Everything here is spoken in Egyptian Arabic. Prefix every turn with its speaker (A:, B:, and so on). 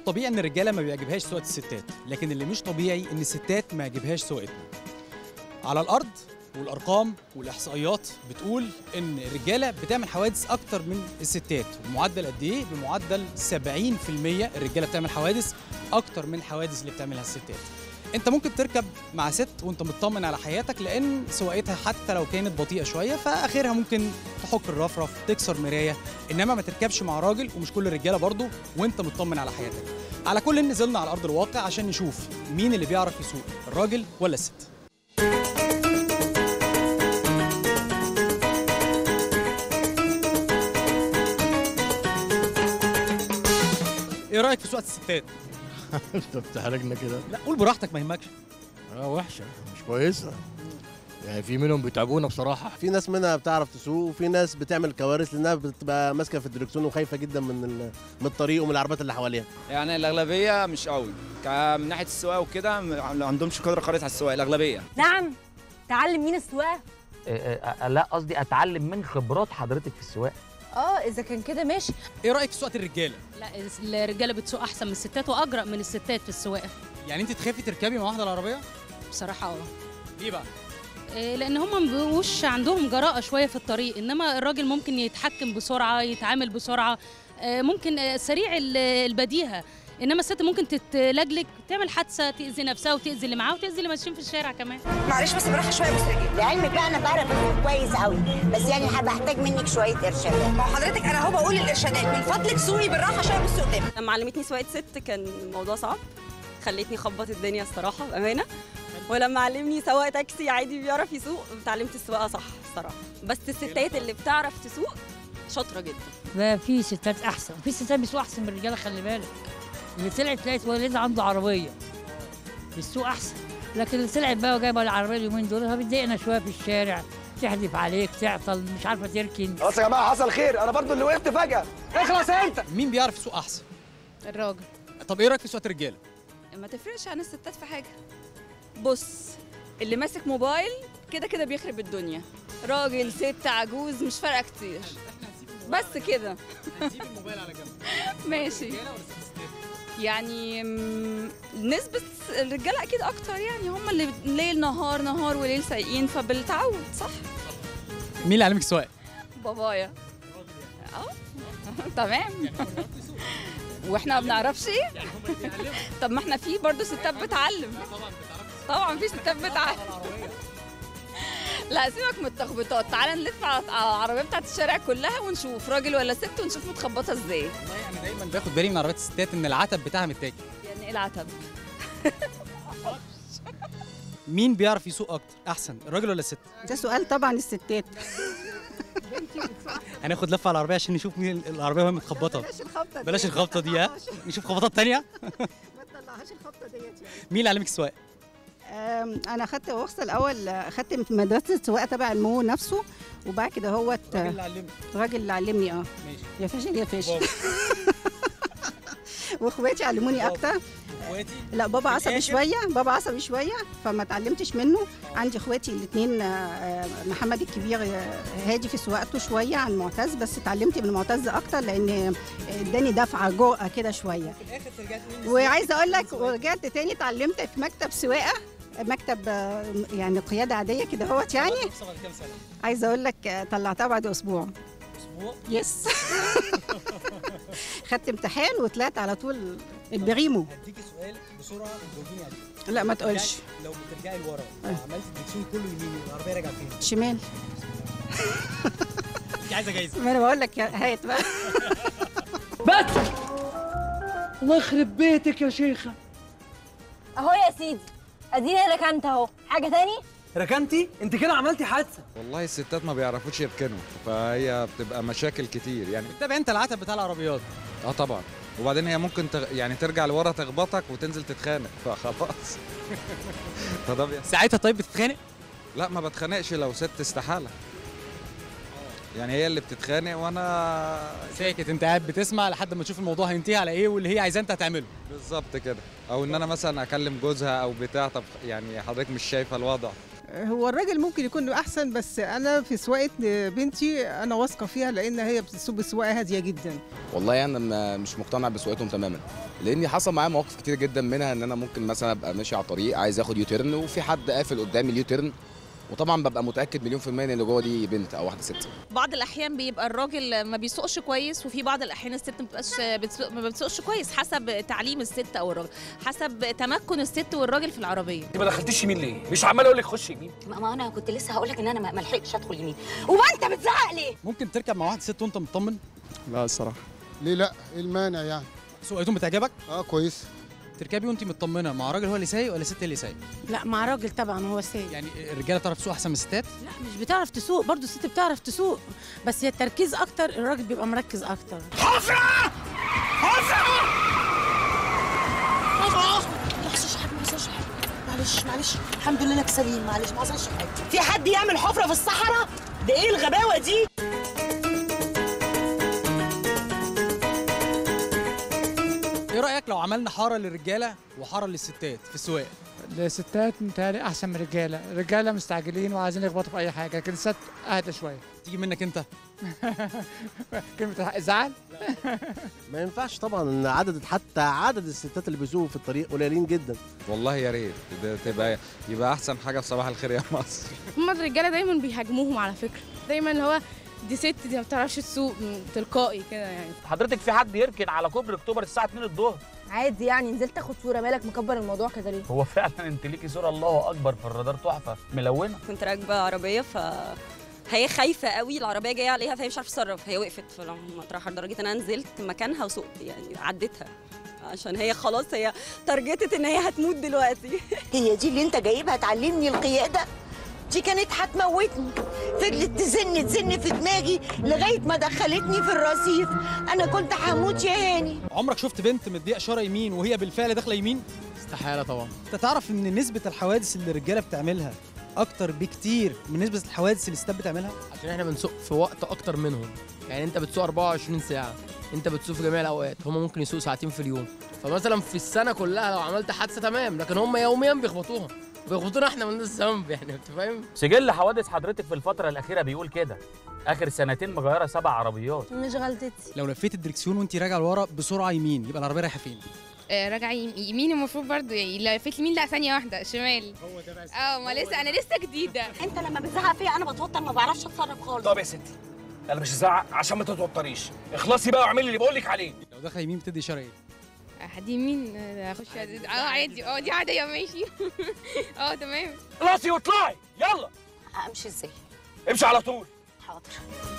A: الطبيعي ان الرجاله ما بيعجبهاش سواقه الستات لكن اللي مش طبيعي ان الستات ما يعجبهاش سواقتنا على الارض والارقام والاحصائيات بتقول ان الرجاله بتعمل حوادث اكتر من الستات ومعدل قد ايه بمعدل 70% الرجاله بتعمل حوادث اكتر من الحوادث اللي بتعملها الستات انت ممكن تركب مع ست وانت مطمن على حياتك لان سواقتها حتى لو كانت بطيئه شويه فاخرها ممكن تحك الرفرف تكسر مرايه انما ما تركبش مع راجل ومش كل الرجاله برضو وانت مطمن على حياتك على كل نزلنا على ارض الواقع عشان نشوف مين اللي بيعرف يسوق الراجل ولا الست ايه رايك في سواقه الستات
B: انت بتحرجنا كده
A: لا قول براحتك ما يهمكش
B: اه وحشه مش كويسه يعني في منهم بيتعبونا بصراحه
C: في ناس منها بتعرف تسوق وفي ناس بتعمل كوارث لانها بتبقى ماسكه في الدركسيون وخايفه جدا من ال- من الطريق ومن العربيات اللي حواليها
D: يعني الاغلبيه مش قوي ك- من ناحيه السواقه وكده ما عندهمش قدره قارئه على السواقه الاغلبيه
E: نعم تعلم مين السواقه
F: لا قصدي اتعلم من خبرات حضرتك في السواقه
E: اه اذا كان كده ماشي
A: ايه رايك في سواقه الرجاله
G: لا الرجاله بتسوق احسن من الستات واجرأ من الستات في السواقه
A: يعني انت تخافي تركبي مع واحده العربيه
G: بصراحه اه
A: ليه بقى
G: إيه، لان هم ما بيبقوش عندهم جراءه شويه في الطريق انما الراجل ممكن يتحكم بسرعه يتعامل بسرعه آه، ممكن آه، سريع ال- البديهه انما الست ممكن تتلجلج تعمل حادثه تاذي نفسها وتاذي اللي معاها وتاذي اللي ماشيين في الشارع كمان
H: معلش بس براحه شويه بس رجلي
I: لعلمك بقى انا بعرف اسوق كويس قوي بس يعني هبحتاج منك شويه ارشادات
H: ما هو حضرتك انا اهو بقول الارشادات من فضلك سوقي بالراحه شويه بصي قدامك
J: لما علمتني سواقه ست كان الموضوع صعب خلتني اخبط الدنيا الصراحه بامانه ولما علمني سواق تاكسي عادي بيعرف يسوق اتعلمت السواقه صح الصراحه بس الستات اللي بتعرف تسوق شاطره جدا
K: بقى في ستات احسن في ستات بيسوقوا احسن من الرجاله خلي بالك اللي طلعت لقيت ولد عنده عربيه بيسوق احسن لكن اللي طلعت بقى وجايبه العربيه اليومين دول بتضايقنا شويه في الشارع تحدف عليك تعطل مش عارفه تركن
L: خلاص يا جماعه حصل خير انا برضو اللي وقفت فجاه اخلص انت
A: مين بيعرف يسوق احسن
G: الراجل
A: طب ايه رايك في سواقه الرجاله
J: ما تفرقش عن الستات في حاجه بص اللي ماسك موبايل كده كده بيخرب الدنيا راجل ست عجوز مش فارقه كتير بس كده
A: هنسيب الموبايل على جنب
J: ماشي يعني مم، نسبة الرجالة أكيد أكتر يعني هم اللي ليل نهار نهار وليل سايقين فبالتعود صح
A: مين اللي علمك السواقه
J: بابايا اه تمام واحنا ما بنعرفش ايه طب ما احنا في برضه ستات بتعلم طبعا في ستات بتعلم لا سيبك من التخبيطات تعالى نلف على على العربيه بتاعت الشارع كلها ونشوف راجل ولا ست ونشوف متخبطه ازاي
A: والله انا دايما باخد بالي من عربيات الستات ان العتب بتاعها متاكل
J: يعني ايه العتب
A: مين بيعرف يسوق اكتر احسن الراجل ولا الست
M: ده سؤال طبعا الستات
A: هناخد لفه على العربيه عشان نشوف مين العربيه وهي متخبطه
M: بلاش الخبطه
A: بلاش الخبطه دي ها نشوف خبطات تانية
M: ما تطلعهاش الخبطه ديت يعني
A: مين اللي علمك السواقه
M: أم، انا خدت رخصه الاول اخدت في مدرسه سواقه تبع المو نفسه وبعد كده هو
A: الراجل اللي علمك
M: الراجل اللي علمني اه
A: ماشي
M: يا فاشل يا فاشل
A: بابا.
M: واخواتي علموني اكتر
A: اخواتي
M: لا بابا
A: في
M: عصبي
A: الآخر؟
M: شويه بابا عصبي شويه فما اتعلمتش منه عندي اخواتي الاثنين محمد الكبير آه، هادي في سواقته شويه عن معتز بس اتعلمت من معتز اكتر لان اداني دفعه جرأه كده شويه
A: في الاخر رجعت مين
M: وعايزه اقول لك ورجعت تاني اتعلمت في مكتب سواقه مكتب آه، يعني قياده عاديه كده هوت يعني
A: كام سنه
M: عايزه اقول لك آه، طلعتها بعد اسبوع
A: اسبوع
M: يس خدت امتحان وطلعت على طول البريمو
A: هديكي سؤال بسرعه وتجاوبيني عليه
M: لا ما تقولش
A: لو بترجعي لورا وعملتي الدركسيون كله يمين العربيه راجعه فين؟
M: شمال
A: انت عايزه جايزه
M: ما انا بقول لك هات بقى
L: بس الله يخرب بيتك يا شيخه
E: اهو يا سيدي اديني ركنت اهو حاجه تاني
L: ركنتي انت كده عملتي حادثه
N: والله الستات ما بيعرفوش يركنوا فهي بتبقى مشاكل كتير يعني
A: بتتابع انت العتب بتاع العربيات
N: اه طبعا وبعدين هي ممكن تغ... يعني ترجع لورا تخبطك وتنزل تتخانق فخلاص فده بيحصل.
A: ساعتها طيب بتتخانق
N: لا ما بتخانقش لو ست استحاله يعني هي اللي بتتخانق وانا
A: ساكت انت قاعد بتسمع لحد ما تشوف الموضوع هينتهي على ايه واللي هي عايزاه انت هتعمله
N: بالظبط كده او ان انا مثلا اكلم جوزها او بتاع طب يعني حضرتك مش شايفه الوضع
O: هو الراجل ممكن يكون احسن بس انا في سواقه بنتي انا واثقه فيها لان هي بتسوق بسواقه هاديه جدا
P: والله انا ما- مش مقتنع بسواقتهم تماما لاني حصل معايا مواقف كتير جدا منها ان انا ممكن مثلا ابقى ماشي على الطريق عايز اخد يوتيرن وفي حد قافل قدامي اليوتيرن وطبعا ببقى متاكد مليون في الميه ان اللي جوه دي بنت او واحده ست
Q: بعض الاحيان بيبقى الراجل ما بيسوقش كويس وفي بعض الاحيان الست ما بتبقاش بتسوق ما بتسوقش كويس حسب تعليم الست او الراجل حسب تمكن الست والراجل في العربيه
L: انت ما دخلتيش يمين ليه؟ مش عمال اقول لك خش يمين
R: ما انا كنت لسه هقول لك ان انا ما ما لحقتش ادخل يمين وما انت بتزعق ليه
A: ممكن تركب مع واحده ست وانت مطمن
S: لا الصراحه ليه لا ايه المانع يعني
A: سواقتهم بتعجبك
S: اه كويس
A: تركبي وانت مطمنه مع راجل هو اللي سايق ولا ست اللي سايق
T: لا مع راجل طبعا هو سايق
A: يعني الرجاله بتعرف تسوق احسن من الستات
T: لا مش بتعرف تسوق برضو الست بتعرف تسوق بس هي التركيز اكتر الراجل بيبقى مركز اكتر
L: حفرة حفرة
R: ما حصلش حاجه ما حصلش حاجه معلش معلش الحمد لله انك سليم معلش ما حصلش حاجه في حد يعمل حفره في الصحراء ده ايه الغباوه دي
A: ايه رايك لو عملنا حاره للرجاله وحاره للستات في السواقه
U: الستات متهيألي أحسن من الرجالة، الرجالة مستعجلين وعايزين يخبطوا في أي حاجة، لكن الست أهدى شوية.
A: تيجي منك أنت؟
U: كلمة زعل؟
C: ما ينفعش طبعا ان عدد حتى عدد الستات اللي بيسوقوا في الطريق قليلين جدا
N: والله يا ريت ده تبقى يبقى احسن حاجه في صباح الخير يا مصر
V: هما الرجاله دايما بيهاجموهم على فكره دايما اللي هو دي ست دي ما بتعرفش تسوق م- تلقائي كده يعني
F: حضرتك في حد يركن على كوبري اكتوبر الساعه 2 الظهر
E: عادي يعني نزلت اخد صوره مالك مكبر الموضوع كده ليه
F: هو فعلا انت ليكي صوره الله اكبر في الرادار تحفه ملونه
W: كنت راكبه عربيه ف هي خايفه قوي العربيه جايه عليها فهي مش عارفه تتصرف هي وقفت فلما راح لدرجه ان انا نزلت مكانها وسقت يعني عديتها عشان هي خلاص هي تارجتت ان هي هتموت دلوقتي
R: هي دي اللي انت جايبها تعلمني القياده دي كانت هتموتني فضلت تزن تزن في دماغي لغايه ما دخلتني في الرصيف انا كنت هموت يا هاني
A: عمرك شفت بنت مديه اشاره يمين وهي بالفعل داخله يمين
X: استحاله طبعا
A: انت تعرف ان نسبه الحوادث اللي الرجاله بتعملها اكتر بكتير من نسبه الحوادث اللي الستات بتعملها
X: عشان احنا بنسوق في وقت اكتر منهم يعني انت بتسوق 24 ساعه انت بتسوق في جميع الاوقات هم ممكن يسوقوا ساعتين في اليوم فمثلا في السنه كلها لو عملت حادثه تمام لكن هم يوميا بيخبطوها بيخبطونا احنا من الذنب يعني انت فاهم
F: سجل حوادث حضرتك في الفتره الاخيره بيقول كده اخر سنتين مغيره سبع عربيات
E: مش غلطتي
A: لو لفيت الدركسيون وانت راجعه لورا بسرعه يمين يبقى العربيه رايحه فين
V: آه راجعه يم- يمين المفروض برضو يعني لو لفيت يمين لا ثانيه واحده شمال
X: هو ده بس
V: اه ما لسه انا لسه جديده
R: انت لما بتزعق فيا انا بتوتر ما بعرفش اتصرف خالص
L: طب يا ستي انا مش هزعق عشان ما تتوتريش اخلصي بقى واعملي اللي بقول لك عليه
A: لو داخله يمين بتدي اشاره ايه
V: هدي يمين آه، اخش اه عادي اه دي عاديه ماشي اه تمام
L: خلاصي واطلعي يلا
R: امشي ازاي
L: امشي على طول
R: حاضر